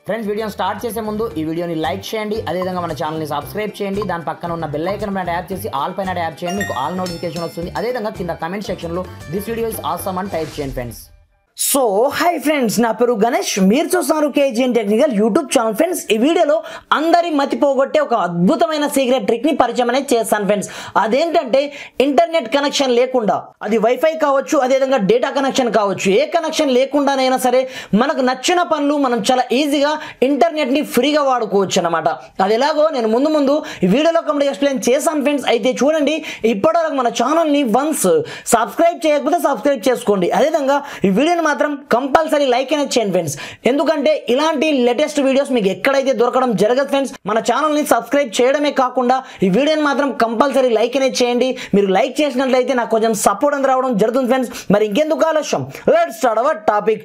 friends వీడియోని start చేసే ముందు ఈ వీడియోని లైక్ చేయండి అదేవిధంగా మన ఛానల్ని సబ్స్క్రైబ్ చేయండి దాని పక్కన ఉన్న బెల్ ఐకన్ పైన ట్యాప్ చేసి ఆల్ పైన ట్యాప్ చేయండి మీకు ఆల్ నోటిఫికేషన్ వస్తుంది అదేవిధంగా కింద కమెంట్ సెక్షన్లో దిస్ వీడియో ఇస్ ఆసమ్ అని టైప్ చేయండి ఫ్రెండ్స్ సో హాయ్ ఫ్రెండ్స్ నా పేరు గణేష్ మీరు చూస్తున్నారు KGN technical YouTube channel friends ఈ వీడియోలో అందరి మతి పోగొట్టే ఒక అద్భుతమైన సీక్రెట్ ట్రిక్ ని పరిచయం అనేది చేస్తాను ఫ్రెండ్స్ అదేంటంటే ఇంటర్నెట్ కనెక్షన్ లేకుండా అది వైఫై కావచ్చు అదేవిధంగా డేటా కనెక్షన్ కావచ్చు ఏ కనెక్షన్ లేకుండానైనా సరే మనకు నచ్చిన పనులు మనం చాలా ఈజీగా ఇంటర్నెట్ ని ఫ్రీగా వాడుకోవచ్చు అనమాట అది ఎలాగో నేను ముందు ముందు ఈ వీడియోలో కంప్లీట్ ఎక్స్ప్లెయిన్ చేశాను ఫ్రెండ్స్ అయితే చూడండి ఇప్పటివరకు మన ఛానల్ని వన్స్ సబ్స్క్రైబ్ చేయకపోతే సబ్స్క్రైబ్ చేసుకోండి అదేవిధంగా ఈ వీడియోని మాత్రం కంపల్సరీ లైక్ అనేది చేయండి ఫ్రెండ్స్ ఎందుకంటే ఇలాంటి లేటెస్ట్ వీడియోస్ మీకు ఎక్కడైతే దొరకడం జరగదు ఫ్రెండ్స్ మన ఛానల్ని సబ్స్క్రైబ్ చేయడమే కాకుండా ఈ వీడియోని మాత్రం కంపల్సరీ లైక్ అనేది చేయండి మీరు లైక్ చేసినట్లయితే నాకు కొంచెం సపోర్ట్ అనేది రావడం జరుగుతుంది ఫ్రెండ్స్ మరి ఇంకెందుకు ఆలస్యం let start our topic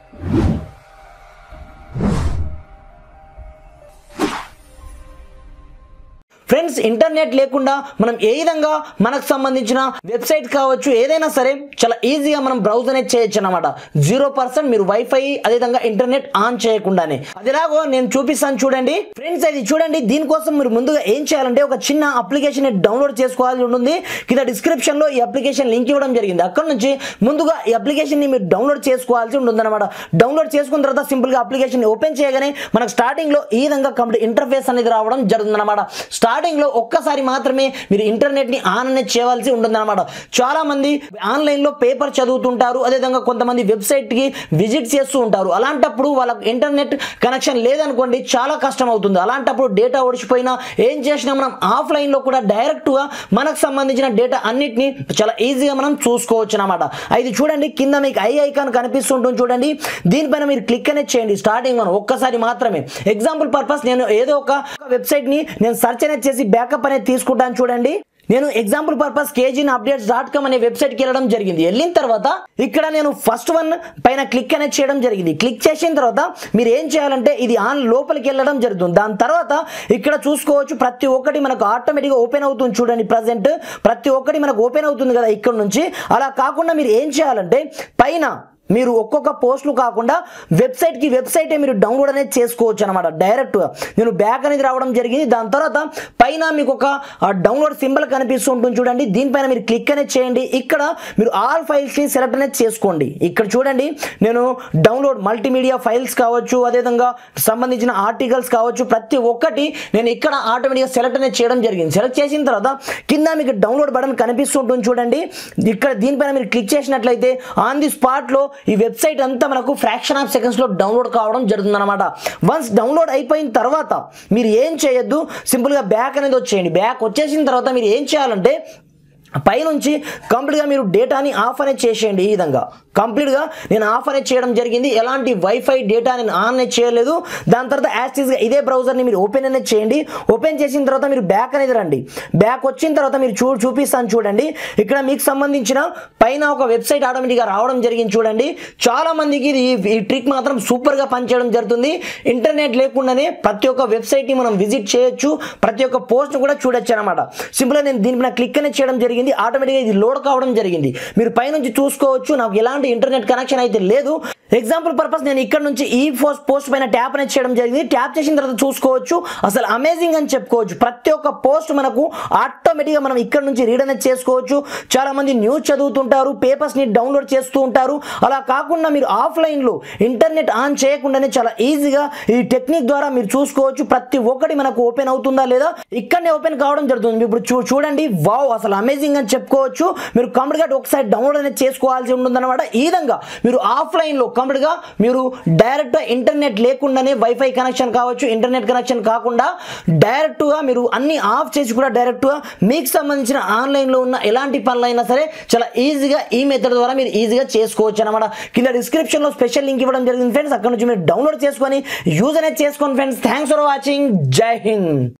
friends internet లేకుండా మనం ఏ విధంగా మనకు సంబంధించిన వెబ్సైట్ కావచ్చు ఏదైనా సరే చాలా ఈజీగా మనం బ్రౌజ్ అనేది చేయొచ్చు అనమాట జీరో పర్సెంట్ మీరు వైఫై అదేవిధంగా ఇంటర్నెట్ ఆన్ చేయకుండానే అదిలాగో నేను చూపిస్తాను చూడండి ఫ్రెండ్స్ అది చూడండి దీనికోసం మీరు ముందుగా ఏం చేయాలంటే ఒక చిన్న అప్లికేషన్ డౌన్లోడ్ చేసుకోవాల్సి ఉంటుంది కింద డిస్క్రిప్షన్ లో ఈ అప్లికేషన్ లింక్ ఇవ్వడం జరిగింది అక్కడ నుంచి ముందుగా ఈ అప్లికేషన్ ని మీరు డౌన్లోడ్ చేసుకోవాల్సి ఉంటుంది అనమాట డౌన్లోడ్ చేసుకున్న తర్వాత సింపుల్ గా అప్లికేషన్ ఓపెన్ చేయగానే మనకు స్టార్టింగ్ లో ఈ విధంగా కంప్లీట్ ఇంటర్ఫేస్ అనేది రావడం జరుగుతుంది అనమాట స్టార్టింగ్ లో ఒక్కసారి మాత్రమే మీరు ఇంటర్నెట్ ని ఆన్ అనేది చేయవలసి ఉంటుంది అనమాట చాలా మంది ఆన్లైన్ లో పేపర్ చదువుతుంటారు అదేవిధంగా కొంతమంది వెబ్సైట్ కి విజిట్ చేస్తూ ఉంటారు అలాంటప్పుడు వాళ్ళకి ఇంటర్నెట్ కనెక్షన్ లేదనుకోండి చాలా కష్టం అవుతుంది అలాంటప్పుడు డేటా ఓడిచిపోయినా ఏం చేసినా మనం ఆఫ్లైన్ లో కూడా డైరెక్ట్ గా మనకు సంబంధించిన డేటా అన్నిటిని చాలా ఈజీగా మనం చూసుకోవచ్చు అనమాట ఇది చూడండి కింద మీకు ఐ ఐకాన్ కనిపిస్తుంటుంది చూడండి దీనిపైన మీరు క్లిక్ అనేది చేయండి స్టార్టింగ్ మనం ఒక్కసారి మాత్రమే ఎగ్జాంపుల్ పర్పస్ నేను ఏదో ఒక వెబ్సైట్ ని నేను సెర్చ్ అనేది చేసి బ్యాకప్ అనేది తీసుకుంటాను చూడండి నేను example purpose KGN updates dot com అనే వెబ్సైట్కి వెళ్ళడం జరిగింది వెళ్ళిన తర్వాత ఇక్కడ నేను ఫస్ట్ వన్ పైన క్లిక్ అనేది చేయడం జరిగింది క్లిక్ చేసిన తర్వాత మీరు ఏం చేయాలంటే ఇది ఆన్ లోపలికి వెళ్ళడం జరుగుతుంది దాని తర్వాత ఇక్కడ చూసుకోవచ్చు ప్రతి ఒక్కటి మనకు ఆటోమేటిక్గా ఓపెన్ అవుతుంది చూడండి ప్రజెంట్ ప్రతి ఒక్కటి మనకు ఓపెన్ అవుతుంది కదా ఇక్కడ నుంచి అలా కాకుండా మీరు ఏం చేయాలంటే పైన మీరు ఒక్కొక్క పోస్టులు కాకుండా వెబ్సైట్కి వెబ్సైటే మీరు డౌన్లోడ్ అనేది చేసుకోవచ్చు అనమాట డైరెక్ట్గా నేను బ్యాక్ అనేది రావడం జరిగింది దాని తర్వాత పైన మీకు ఒక డౌన్లోడ్ సింబల్ కనిపిస్తుంటుంది చూడండి దీనిపైన మీరు క్లిక్ అనేది చేయండి ఇక్కడ మీరు ఆల్ ఫైల్స్ని సెలెక్ట్ అనేది చేసుకోండి ఇక్కడ చూడండి నేను డౌన్లోడ్ మల్టీమీడియా ఫైల్స్ కావచ్చు అదేవిధంగా సంబంధించిన ఆర్టికల్స్ కావచ్చు ప్రతి ఒక్కటి నేను ఇక్కడ ఆటోమేటిక్గా సెలెక్ట్ అనేది చేయడం జరిగింది సెలెక్ట్ చేసిన తర్వాత కింద మీకు డౌన్లోడ్ బటన్ కనిపిస్తుంటుంది చూడండి ఇక్కడ దీనిపైన మీరు క్లిక్ చేసినట్లయితే ఆన్ ది స్పాట్లో ఈ వెబ్సైట్ అంతా మనకు ఫ్రాక్షన్ ఆఫ్ సెకండ్స్లో డౌన్లోడ్ కావడం జరుగుతుంది అనమాట వన్స్ డౌన్లోడ్ అయిపోయిన తర్వాత మీరు ఏం చేయొద్దు సింపుల్గా బ్యాక్ అనేది వచ్చేయండి బ్యాక్ వచ్చేసిన తర్వాత మీరు ఏం చేయాలంటే పైనుంచి కంప్లీట్గా మీరు డేటాని ఆఫ్ అనేది చేసేయండి ఈ విధంగా కంప్లీట్గా నేను ఆఫ్ అనేది చేయడం జరిగింది ఎలాంటి వైఫై డేటా నేను ఆన్ అనేది చేయలేదు దాని తర్వాత యాక్సిస్గా ఇదే బ్రౌజర్ని మీరు ఓపెన్ అనేది చేయండి ఓపెన్ చేసిన తర్వాత మీరు బ్యాక్ అనేది రండి బ్యాక్ వచ్చిన తర్వాత మీరు చూ చూపిస్తాను చూడండి ఇక్కడ మీకు సంబంధించిన పైన ఒక వెబ్సైట్ ఆటోమేటిక్గా రావడం జరిగింది చూడండి చాలా మందికి ఇది ఈ ట్రిక్ మాత్రం సూపర్గా పనిచేయడం జరుగుతుంది ఇంటర్నెట్ లేకుండానే ప్రతి ఒక్క వెబ్సైట్ని మనం విజిట్ చేయొచ్చు ప్రతి ఒక్క పోస్ట్ కూడా చూడొచ్చు అనమాట సింపుల్గా నేను దీనిపైన క్లిక్ అనేది చేయడం జరిగింది జరిగింది ఆటోమేటిక్గా ఇది లోడ్ కావడం జరిగింది మీరు పైనుంచి చూసుకోవచ్చు నాకు ఎలాంటి ఇంటర్నెట్ కనెక్షన్ అయితే లేదు ఎగ్జాంపుల్ పర్పస్ నేను ఇక్కడ నుంచి ఈ పోస్ట్ పోస్ట్ పైన ట్యాప్ అనేది చేయడం జరిగింది ట్యాప్ చేసిన తర్వాత చూసుకోవచ్చు అసలు అమేజింగ్ అని చెప్పుకోవచ్చు ప్రతి ఒక్క పోస్ట్ మనకు ఆటోమేటిక్గా మనం ఇక్కడ నుంచి రీడ్ అనేది చేసుకోవచ్చు చాలా మంది న్యూస్ చదువుతుంటారు పేపర్స్ ని డౌన్లోడ్ చేస్తూ ఉంటారు అలా కాకుండా మీరు ఆఫ్లైన్ లో ఇంటర్నెట్ ఆన్ చేయకుండానే చాలా ఈజీగా ఈ టెక్నిక్ ద్వారా మీరు చూసుకోవచ్చు ప్రతి ఒక్కటి మనకు ఓపెన్ అవుతుందా లేదా ఇక్కడనే ఓపెన్ కావడం జరుగుతుంది ఇప్పుడు చూ చూడండి వావ్ అసలు అమేజింగ్ అని చెప్పుకోవచ్చు మీరు కంప్లీట్ గా ఒకసారి డౌన్లోడ్ అనేది చేసుకోవాల్సి ఉంటుందన్నమాట ఈ విధంగా మీరు ఆఫ్లైన్ లో కంప్లీట్ గా మీరు డైరెక్ట్ ఇంటర్నెట్ లేకుండానే వైఫై కనెక్షన్ కావచ్చు ఇంటర్నెట్ కనెక్షన్ కాకుండా డైరెక్ట్ గా మీరు అన్ని ఆఫ్ చేసి కూడా డైరెక్ట్ గా మీకు సంబంధించిన ఆన్లైన్ లో ఉన్న ఎలాంటి పనులైనా సరే చాలా ఈజీగా ఈ మెథడ్ ద్వారా మీరు ఈజీగా చేసుకోవచ్చు అనమాట కింద డిస్క్రిప్షన్ లో స్పెషల్ లింక్ ఇవ్వడం జరిగింది ఫ్రెండ్స్ అక్కడ నుంచి మీరు డౌన్లోడ్ చేసుకొని యూజ్ అనేది చేసుకోండి ఫ్రెండ్స్ థ్యాంక్స్ ఫర్ వాచింగ్ జై హింద్